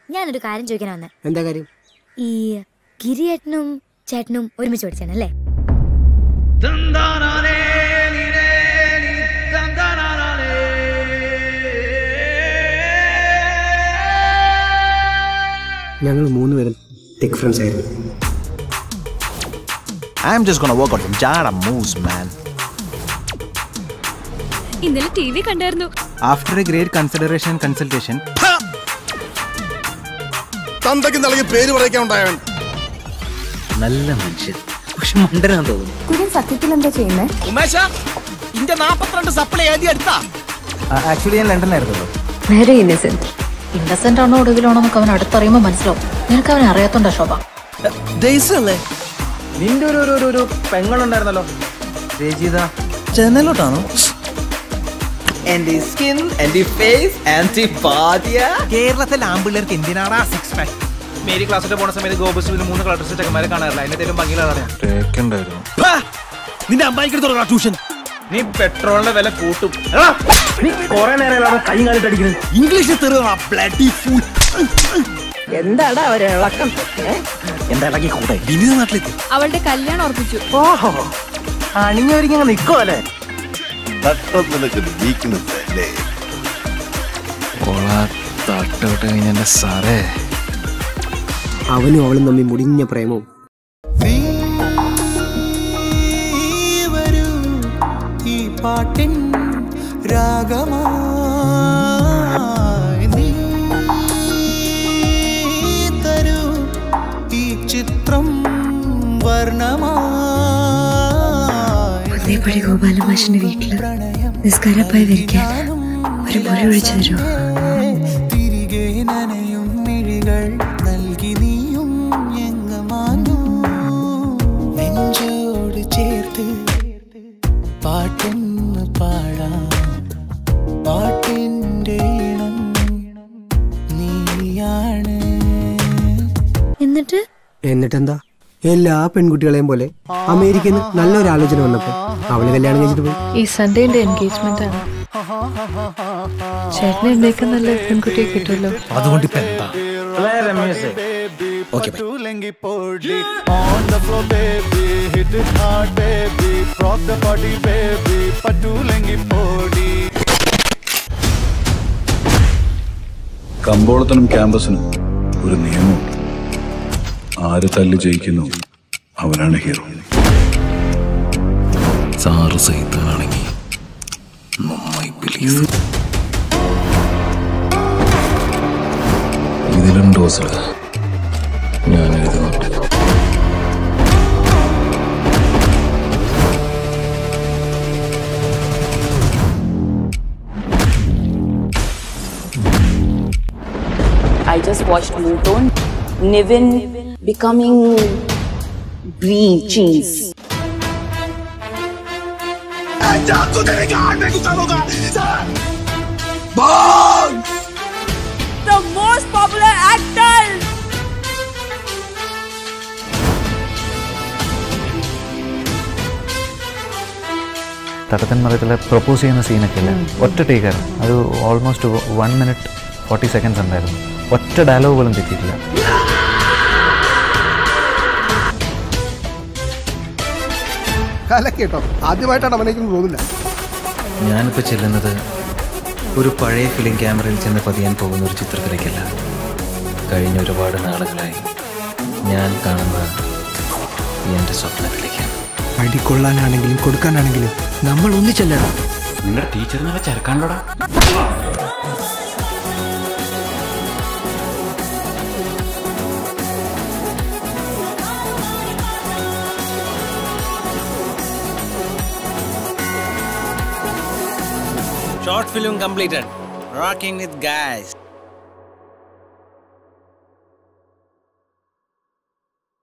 ഞാനൊരു കാര്യം ചോദിക്കാൻ വന്നെ എന്താ കാര്യം ഈ ഗിരിയേട്ടനും ചേട്ടനും ഒരുമിച്ച് പഠിച്ചാണല്ലേ ഞങ്ങൾ മൂന്നുപേരും ടെക് ഫ്രണ്ട്സ് ആയിരുന്നു I'm just gonna work on some Jada moves, man. ഇന്നലെ ടി വി കണ്ടായിരുന്നു after a great consideration consultation തന്തയ്ക്ക് നൽകി പേര് പറയിക്കാൻ ഉണ്ടായവൻ നല്ല മനുഷ്യൻ പക്ഷെ മണ്ടനാൻ തോന്നുന്നു കുര്യൻ സത്യത്തിൽ എന്താ ചെയ്യുന്നത് ഉമേഷ ഇന്റെ നാപ്പത്തിരണ്ട് സപ്ലൈ എഴുതി എടുത്താ ആക്ച്വലി ഞാൻ ലണ്ടനിലായിരുന്നല്ലോ വെരി ഇന്നസെന്റ് ഇന്നസെന്റ് ആണോ ഒടുവിലാണോ എന്നൊക്കെ അവൻ അടുത്തറിയുമ്പോൾ മനസ്സിലാവും നിനക്ക് അവനെ അറിയാത്തോണ്ടാ ശോഭ ഡേയ്സല്ലേ നിന്റെ ഒരു ഒരു- ഒരു ഒരു പെങ്ങളുണ്ടായിരുന്നല്ലോ രചിത ചെന്നലോട്ടാണോ കേരളത്തിലെ ആമ്പിള്ളേർക്ക് എന്തിനാടാ സിക്സ് പാക്ക് മേരി ക്ലാസ്സിൽ പോണ സമയത്ത് ഗോപസ് മൂന്ന് കളർ ചെക്കന്മാരെ കാണാറില്ല അതിന്റെ ഭംഗിയിലാണ് നിന്റെ അമ്മായിക്ക് തുടങ്ങാ ട്യൂഷൻ നീ പെട്രോളിന്റെ വില കൂട്ടും നീ കൊറേ നേരം കൈ കാലിട്ട് അടിക്കുന്നത് ഇംഗ്ലീഷിൽ തെറുക ബ്ലഡി ഫുൾ എന്താടാ ഒരു ഇളക്കം എന്താ ഇളകി കൂടെ വിനീത നാട്ടിലെത്തി അവളുടെ കല്യാണം ഉറപ്പിച്ചു ഓഹോ അണിഞ്ഞൊരുങ്ങി നിക്കോ അല്ലേ നിനക്ക് വീക്ക്നെസ് അല്ലേ തട്ടോട്ട് കഴിഞ്ഞ സാറേ അവനും അവളും തമ്മിൽ മുടിഞ്ഞ പ്രേമവും ഈ പാട്ടിൻ രാഗമായി നീ തരൂ ഈ ചിത്രം വർണ്ണമായി അതേപടി ഗോപാലമാഷിന്റെ വീട്ടില് നിസ്കാരപ്പായി വരിക്കാൻ ഒരു മുറി ഒഴിച്ചു തരുമോ തിരികെ നനയും മിഴികൾ നൽകി നീയും എങ്ങമാനു നെഞ്ചോട് ചേർത്ത് പാട്ടൊന്ന് പാടാം പാട്ടിൻ്റെ ഇണം നീയാണ് എന്നിട്ട് എന്നിട്ടെന്താ എല്ലാ പെൺകുട്ടികളെയും പോലെ അമേരിക്കയിൽ നിന്ന് നല്ലൊരു ആലോചന വന്നപ്പോ അവള് കല്യാണം കഴിച്ചിട്ട് പോയി ഈ സൺഡേ എന്റെ എൻഗേജ്മെന്റ് ആണ് ചേട്ടന് എന്നേക്ക് നല്ല പെൺകുട്ടിയെ കിട്ടുമല്ലോ അതുകൊണ്ട് ഇപ്പൊ എന്താ Ramesh okay Patulengi podi on the floor baby hit it hard baby rock the body baby patulengi podi കമ്പോളത്തിനും ക്യാമ്പസിനും ഒരു നിയമമുണ്ട് ആര് തല്ലി ജയിക്കുന്നു അവനാണ് ഹീറോ സാറ് സഹിത്താണെങ്കിൽ നന്നായി പ്ലീസ് ഇതിലും ഡോസിൽ ഞാൻ എഴുതുന്നുണ്ട് I just watched Luton. Niven becoming green cheese. The most popular actor! തട്ടത്തൻ മറയത്തിലെ പ്രപ്പോസ് ചെയ്യുന്ന സീനൊക്കെ അല്ലേ ഒറ്റ ടേക്കായിരുന്നു അത് almost one minute forty seconds ഉണ്ടായിരുന്നു ഒറ്റ ഡയലോഗ് പോലും തെറ്റിയിട്ടില്ല കേട്ടോ ആദ്യമായിട്ടാണ് അഭിനയിക്കുന്നത് തോന്നില്ല ഞാനിപ്പോൾ ചെല്ലുന്നത് ഒരു പഴയ ഫിലിം ക്യാമറയിൽ ചെന്ന് പതിയാൻ പോകുന്ന ഒരു ചിത്രത്തിലേക്കല്ല കഴിഞ്ഞ ഒരുപാട് നാളുകളായി ഞാൻ കാണുന്ന എൻ്റെ സ്വപ്നത്തിലേക്കാണ് അടി കൊള്ളാനാണെങ്കിലും കൊടുക്കാനാണെങ്കിലും നമ്മൾ ഒന്നിച്ചല്ലടാ നിങ്ങളുടെ ടീച്ചർ നല്ല ചരക്കാണല്ലോടാ short film completed rocking with guys